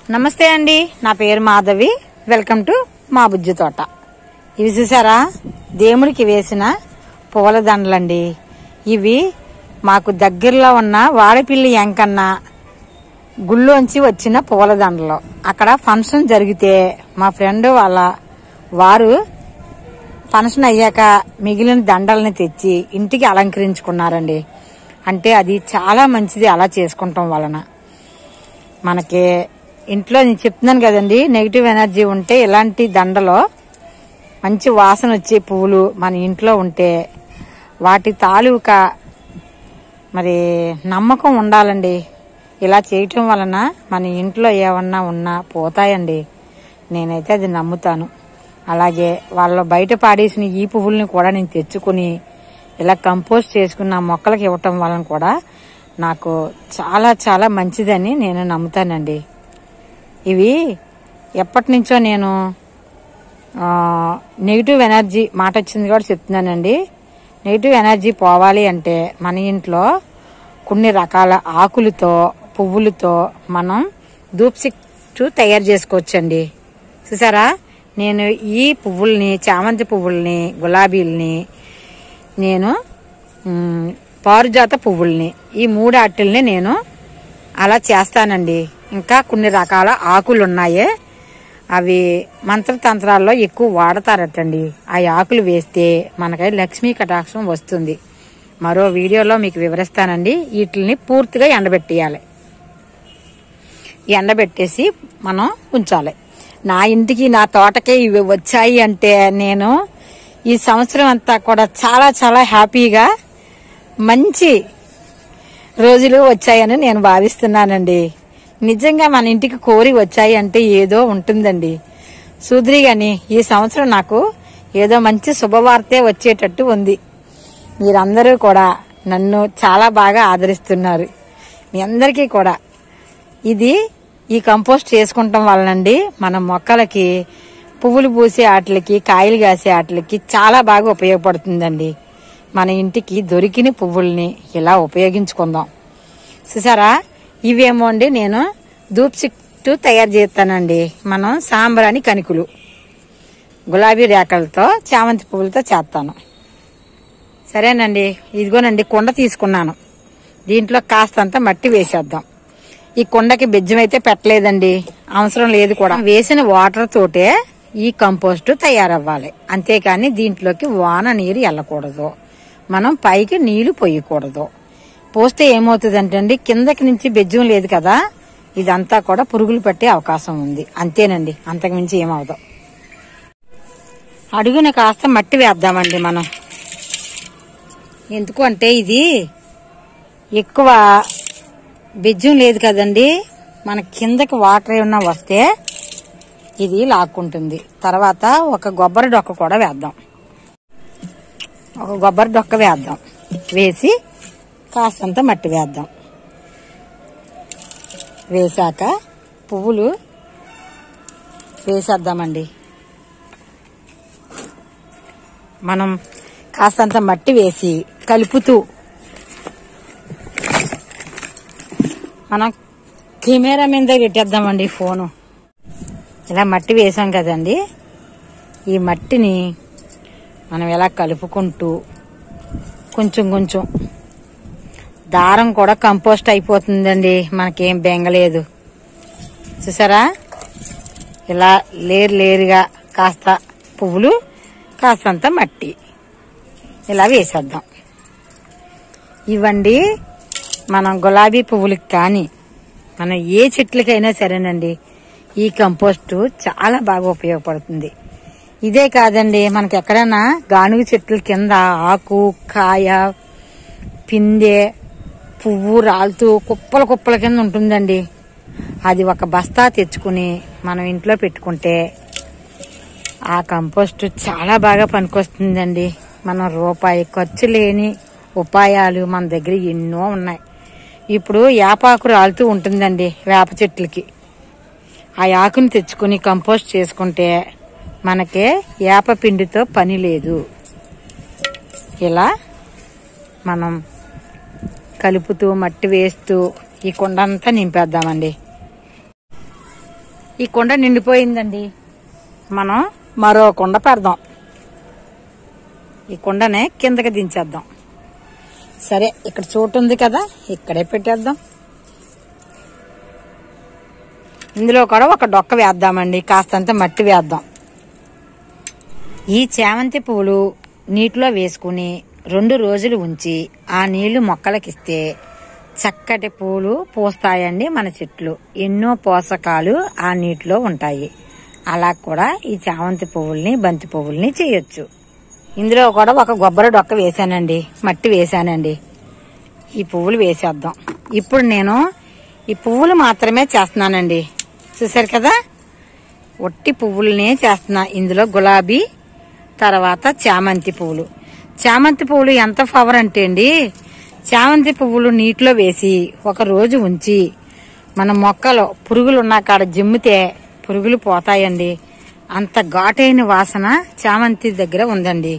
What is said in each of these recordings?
నమస్తే అండి నా పేరు మాధవి వెల్కమ్ టు మా బుజ్జి తోట ఇవి చూసారా దేవుడికి వేసిన పూల దండలండి ఇవి మాకు దగ్గరలో ఉన్న వాడపిల్లి ఎంకన్న గుళ్ళోంచి వచ్చిన పూల దండలు అక్కడ ఫంక్షన్ జరిగితే మా ఫ్రెండ్ వాళ్ళ వారు ఫంక్షన్ అయ్యాక మిగిలిన దండల్ని తెచ్చి ఇంటికి అలంకరించుకున్నారండి అంటే అది చాలా మంచిది అలా చేసుకుంటాం వలన మనకి ఇంట్లో నేను చెప్తున్నాను కదండి నెగిటివ్ ఎనర్జీ ఉంటే ఇలాంటి దండలో మంచి వాసన వచ్చే పువ్వులు మన ఇంట్లో ఉంటే వాటి తాలూకా మరి నమ్మకం ఉండాలండి ఇలా చేయటం వలన మన ఇంట్లో ఏమన్నా ఉన్నా పోతాయండి నేనైతే అది నమ్ముతాను అలాగే వాళ్ళు బయట పాడేసిన ఈ పువ్వుల్ని కూడా నేను తెచ్చుకుని ఇలా కంపోస్ట్ చేసుకున్న మొక్కలకు ఇవ్వటం వలన కూడా నాకు చాలా చాలా మంచిదని నేను నమ్ముతానండి ఇవి ఎప్పటి నుంచో నేను ఆ, నెగిటివ్ ఎనర్జీ మాట వచ్చింది కూడా చెప్తున్నానండి నెగిటివ్ ఎనర్జీ పోవాలి అంటే మన ఇంట్లో కొన్ని రకాల ఆకులతో పువ్వులతో మనం ధూప్సిక్టు తయారు చేసుకోవచ్చండి చూసారా నేను ఈ పువ్వుల్ని చామంతి పువ్వుల్ని గులాబీల్ని నేను మ్, పారిజాత పువ్వుల్ని ఈ మూడు అట్టల్ని నేను అలా చేస్తానండి ఇంకా కొన్ని రకాల ఆకులు ఉన్నాయి అవి మంత్రతంత్రాల్లో ఎక్కువ వాడతారటండి ఆ ఆకులు వేస్తే మనకై లక్ష్మీ కటాక్షం వస్తుంది మరో వీడియోలో మీకు వివరిస్తానండి వీటిని పూర్తిగా ఎండబెట్టేయాలి ఎండబెట్టేసి మనం ఉంచాలి నా ఇంటికి నా తోటకే ఇవి వచ్చాయి అంటే నేను ఈ సంవత్సరం అంతా కూడా చాలా చాలా హ్యాపీగా మంచి రోజులు వచ్చాయని నేను భావిస్తున్నానండి నిజంగా మన ఇంటికి కోరి వచ్చాయి అంటే ఏదో ఉంటుందండి సూద్రి గాని ఈ సంవత్సరం నాకు ఏదో మంచి శుభవార్తే వచ్చేటట్టు ఉంది మీరందరూ కూడా నన్ను చాలా బాగా ఆదరిస్తున్నారు మీ అందరికీ కూడా ఇది ఈ కంపోస్ట్ చేసుకుంటాం వలనండి మన మొక్కలకి పువ్వులు పూసే ఆటలకి కాయలు కాసే ఆటలకి చాలా బాగా ఉపయోగపడుతుందండి మన ఇంటికి దొరికిన పువ్వుల్ని ఇలా ఉపయోగించుకుందాం చూసారా ఇవేమో అండి నేను ధూప్ సిక్టు తయారు చేస్తానండి మనం సాంబ్రాణి కణికులు గులాబీ రేఖలతో చామంతి పువ్వులతో చేస్తాను సరేనండి ఇదిగోనండి కుండ తీసుకున్నాను దీంట్లో కాస్తంత మట్టి వేసేద్దాం ఈ కుండకి బెజ్జం అయితే పెట్టలేదండి అవసరం లేదు కూడా వేసిన వాటర్ తోటే ఈ కంపోస్ట్ తయారవ్వాలి అంతేకాని దీంట్లోకి వాన నీరు వెళ్ళకూడదు మనం పైకి నీళ్లు పోయకూడదు పోస్తే ఏమవుతుందంటే అండి కిందకి నుంచి బెజ్జం లేదు కదా ఇదంతా కూడా పురుగులు పట్టే అవకాశం ఉంది అంతేనండి అంతకుమించి ఏమవుదాం అడుగున కాస్త మట్టి వేద్దామండి మనం ఎందుకు అంటే ఇది ఎక్కువ బెజ్జం లేదు కదండి మన కిందకి వాటర్ ఏమన్నా వస్తే ఇది లాక్కుంటుంది తర్వాత ఒక కొబ్బరి డొక్క కూడా వేద్దాం ఒక కొబ్బరి డొక్క వేద్దాం వేసి కాస్తంత మట్టి వేద్దాం వేశాక పువ్వులు వేసేద్దామండి మనం కాస్తంత మట్టి వేసి కలుపుతూ మనం కెమెరా మీద పెట్టేద్దామండి ఫోను ఇలా మట్టి వేసాం కదండి ఈ మట్టిని మనం ఇలా కలుపుకుంటూ కొంచెం కొంచెం దారం కూడా కంపోస్ట్ అయిపోతుందండి మనకేం బెంగలేదు చూసారా ఇలా లేరు లేరుగా కాస్త పువ్వులు కాస్తంత మట్టి ఇలా వేసేద్దాం ఇవ్వండి మనం గులాబీ పువ్వులకి కానీ మనం ఏ చెట్లకైనా సరేనండి ఈ కంపోస్టు చాలా బాగా ఉపయోగపడుతుంది ఇదే కాదండి మనకి ఎక్కడైనా గానుగ చెట్ల కింద ఆకు కాయ పిందె పువ్వు రాలుతూ కుప్పల కుప్పల కింద ఉంటుందండి అది ఒక బస్తా తెచ్చుకుని మనం ఇంట్లో పెట్టుకుంటే ఆ కంపోస్ట్ చాలా బాగా పనికొస్తుందండి మనం రూపాయి ఖర్చు లేని ఉపాయాలు మన దగ్గర ఎన్నో ఉన్నాయి ఇప్పుడు యాపాకు రాలుతూ ఉంటుందండి వేప చెట్లకి ఆ ఆకుని తెచ్చుకుని కంపోస్ట్ చేసుకుంటే మనకే వేప పిండితో పని లేదు ఇలా మనం కలుపుతూ మట్టి వేస్తూ ఈ కుండ అంతా నింపేద్దామండి ఈ కుండ నిండిపోయిందండి మనం మరో కుండ పెడదాం ఈ కుండనే కిందకి దించేద్దాం సరే ఇక్కడ చోటు ఉంది కదా ఇక్కడే పెట్టేద్దాం ఇందులో కూడా ఒక డొక్క వేద్దామండి కాస్తంత మట్టి వేద్దాం ఈ చామంతి పువ్వులు నీటిలో వేసుకుని రెండు రోజులు ఉంచి ఆ నీళ్లు మొక్కలకిస్తే చక్కటి పూలు పూస్తాయండి మన చెట్లు ఎన్నో పోషకాలు ఆ నీటిలో ఉంటాయి అలా కూడా ఈ చామంతి పువ్వుల్ని బంతి పువ్వుల్ని చేయొచ్చు ఇందులో కూడా ఒక కొబ్బరి డొక్క వేసానండి మట్టి వేసానండి ఈ పువ్వులు వేసేద్దాం ఇప్పుడు నేను ఈ పువ్వులు మాత్రమే చేస్తున్నానండి చూసారు కదా ఒట్టి పువ్వులనే చేస్తున్నా ఇందులో గులాబీ తర్వాత చామంతి పువ్వులు చామంతి పువ్వులు ఎంత పవర్ అంటే అండి చామంతి పువ్వులు నీటిలో వేసి ఒక రోజు ఉంచి మన మొక్కలో పురుగులు ఉన్న కాడ జిమ్మితే పురుగులు పోతాయండి అంత ఘాటైన వాసన చామంతి దగ్గర ఉందండి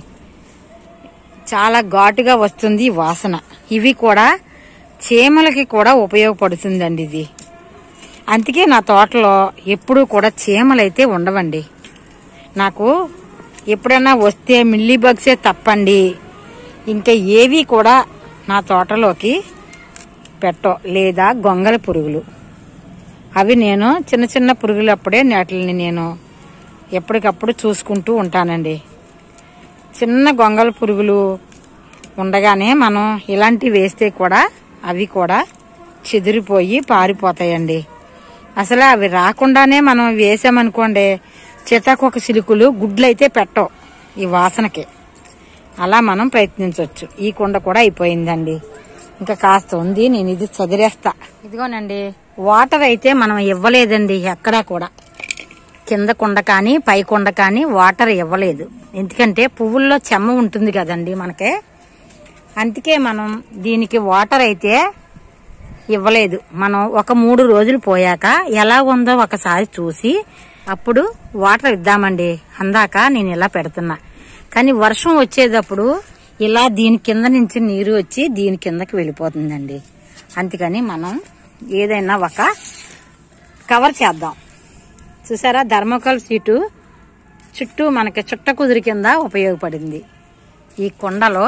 చాలా ఘాటుగా వస్తుంది ఈ వాసన ఇవి కూడా చీమలకి కూడా ఉపయోగపడుతుందండి ఇది అందుకే నా తోటలో ఎప్పుడూ కూడా చీమలైతే ఉండవండి నాకు ఎప్పుడైనా వస్తే మిల్లీ బగ్సే తప్పండి ఇంకా ఏవి కూడా నా తోటలోకి పెట్టో లేదా గొంగల పురుగులు అవి నేను చిన్న చిన్న పురుగులు అప్పుడే వాటిని నేను ఎప్పటికప్పుడు చూసుకుంటూ ఉంటానండి చిన్న గొంగల పురుగులు ఉండగానే మనం ఇలాంటివి వేస్తే కూడా అవి కూడా చెదిరిపోయి పారిపోతాయండి అసలు అవి రాకుండానే మనం వేసామనుకోండి చితాకొక సిలుకులు గుడ్లు అయితే పెట్టవు ఈ వాసనకి అలా మనం ప్రయత్నించవచ్చు ఈ కుండ కూడా అయిపోయిందండి ఇంకా కాస్త ఉంది నేను ఇది చదిరేస్తా ఇదిగోనండి వాటర్ అయితే మనం ఇవ్వలేదండి ఎక్కడా కూడా కింద కుండ కానీ పై కుండ కానీ వాటర్ ఇవ్వలేదు ఎందుకంటే పువ్వుల్లో చెమ్మ ఉంటుంది కదండి మనకి అందుకే మనం దీనికి వాటర్ అయితే ఇవ్వలేదు మనం ఒక మూడు రోజులు పోయాక ఎలా ఉందో ఒకసారి చూసి అప్పుడు వాటర్ ఇద్దామండి అందాక నేను ఇలా పెడుతున్నా కానీ వర్షం వచ్చేటప్పుడు ఇలా దీని కింద నుంచి నీరు వచ్చి దీని కిందకి వెళ్ళిపోతుందండి అందుకని మనం ఏదైనా ఒక కవర్ చేద్దాం చూసారా ధర్మకోల్ సీటు చుట్టూ మనకి చుట్ట కుదిరి కింద ఉపయోగపడింది ఈ కుండలో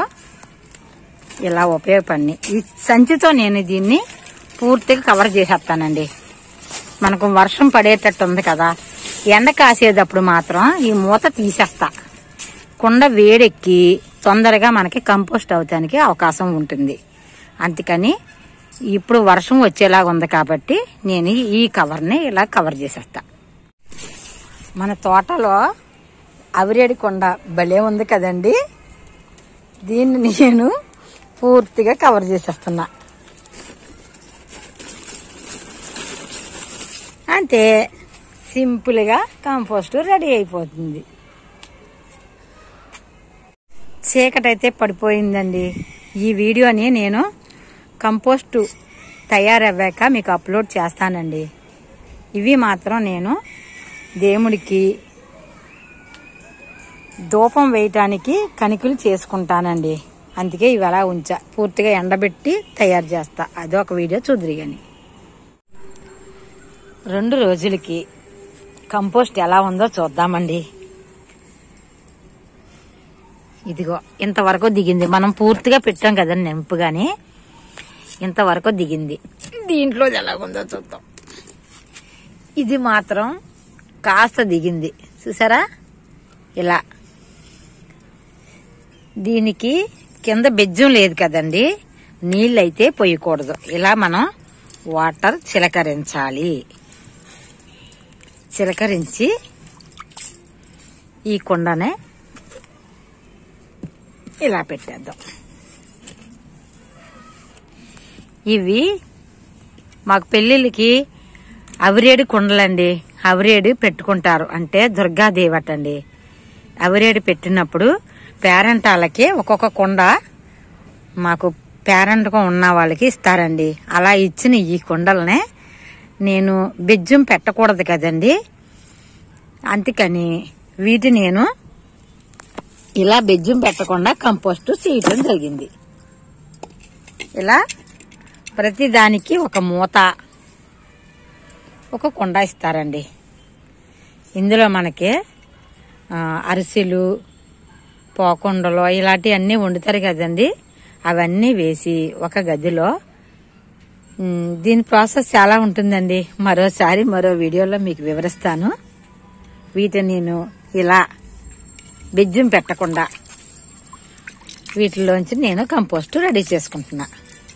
ఇలా ఉపయోగపడి ఈ సంచితో నేను దీన్ని పూర్తిగా కవర్ చేసేస్తానండి మనకు వర్షం పడేటట్టు ఉంది కదా ఎండ కాసేటప్పుడు మాత్రం ఈ మూత తీసేస్తా కుండ వేడెక్కి తొందరగా మనకి కంపోస్ట్ అవటానికి అవకాశం ఉంటుంది అందుకని ఇప్పుడు వర్షం వచ్చేలాగా ఉంది కాబట్టి నేను ఈ కవర్ని ఇలా కవర్ చేసేస్తా మన తోటలో అవిరేడి కొండ భలే ఉంది కదండి దీన్ని నేను పూర్తిగా కవర్ చేసేస్తున్నా అంతే సింపుల్గా కంపోస్ట్ రెడీ అయిపోతుంది చీకటైతే పడిపోయిందండి ఈ వీడియోని నేను కంపోస్టు తయారవ్వాక మీకు అప్లోడ్ చేస్తానండి ఇవి మాత్రం నేను దేవుడికి ధూపం వేయటానికి కణికలు చేసుకుంటానండి అందుకే ఇవి అలా ఉంచా పూర్తిగా ఎండబెట్టి తయారు చేస్తా అదొక వీడియో చూద్దరు కానీ రెండు రోజులకి కంపోస్ట్ ఎలా ఉందో చూద్దామండి ఇదిగో ఇంతవరకు దిగింది మనం పూర్తిగా పెట్టాం కదా నింపుగానే ఇంతవరకు దిగింది దీంట్లో ఎలాగుందో చూద్దాం ఇది మాత్రం కాస్త దిగింది చూసారా ఇలా దీనికి కింద బెజ్జం లేదు కదండి నీళ్ళైతే పొయ్యకూడదు ఇలా మనం వాటర్ చిలకరించాలి చిలకరించి ఈ కుండనే ఇలా పెట్టేద్దాం ఇవి మాకు పెళ్ళిళ్ళకి అవిరేడు కుండలండి అవిరేడు పెట్టుకుంటారు అంటే దుర్గాదేవి అటండి అవిరేడు పెట్టినప్పుడు పేరెంటాలకి ఒక్కొక్క కుండ మాకు పేరెంట్గా ఉన్న వాళ్ళకి ఇస్తారండి అలా ఇచ్చిన ఈ కుండలనే నేను బెజ్జం పెట్టకూడదు కదండి అందుకని వీటి నేను ఇలా బెజ్జం పెట్టకుండా కంపోస్ట్ చేయటం జరిగింది ఇలా ప్రతి దానికి ఒక మూత ఒక కుండ ఇస్తారండి ఇందులో మనకి ఆ, అరిసెలు పోకుండలు ఇలాంటివన్నీ వండుతారు కదండి అవన్నీ వేసి ఒక గదిలో ఉమ్, దీని ప్రాసెస్ చాలా ఉంటుందండి మరోసారి మరో వీడియోలో మీకు వివరిస్తాను వీటిని నేను ఇలా బెజ్జం పెట్టకుండా వీటిలోంచి నేను కంపోస్ట్ రెడీ చేసుకుంటున్నా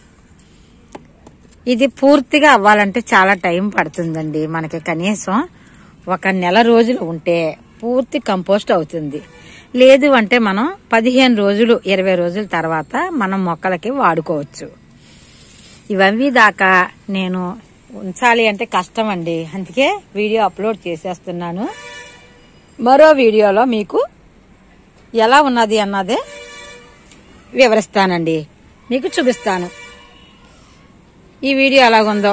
ఇది పూర్తిగా అవ్వాలంటే చాలా టైం పడుతుందండి మనకి కనీసం ఒక నెల రోజులు ఉంటే పూర్తి కంపోస్ట్ అవుతుంది లేదు అంటే మనం పదిహేను రోజులు ఇరవై రోజుల తర్వాత మనం మొక్కలకి వాడుకోవచ్చు ఇవన్నీ దాకా నేను ఉంచాలి అంటే కష్టం అండి అందుకే వీడియో అప్లోడ్ చేసేస్తున్నాను మరో వీడియోలో మీకు ఎలా ఉన్నది అన్నదే వివరిస్తానండి మీకు చూపిస్తాను ఈ వీడియో ఎలాగుందో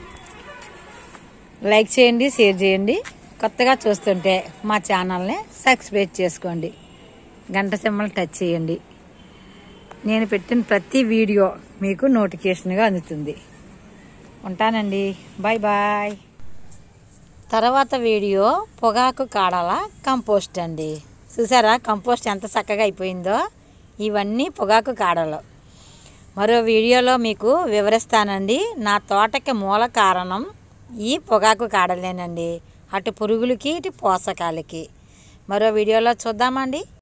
లైక్ చేయండి షేర్ చేయండి కొత్తగా చూస్తుంటే మా ఛానల్ని సబ్స్క్రైబ్ చేసుకోండి గంట సింబల్ టచ్ చేయండి నేను పెట్టిన ప్రతి వీడియో మీకు నోటిఫికేషన్గా అందుతుంది ఉంటానండి బాయ్ బాయ్ తర్వాత వీడియో పొగాకు కాడల కంపోస్ట్ అండి చూసారా కంపోస్ట్ ఎంత చక్కగా అయిపోయిందో ఇవన్నీ పొగాకు కాడలు మరో వీడియోలో మీకు వివరిస్తానండి నా తోటకి మూల కారణం ఈ పొగాకు కాడలేనండి అటు పురుగులకి ఇటు పోషకాలకి మరో వీడియోలో చూద్దామండి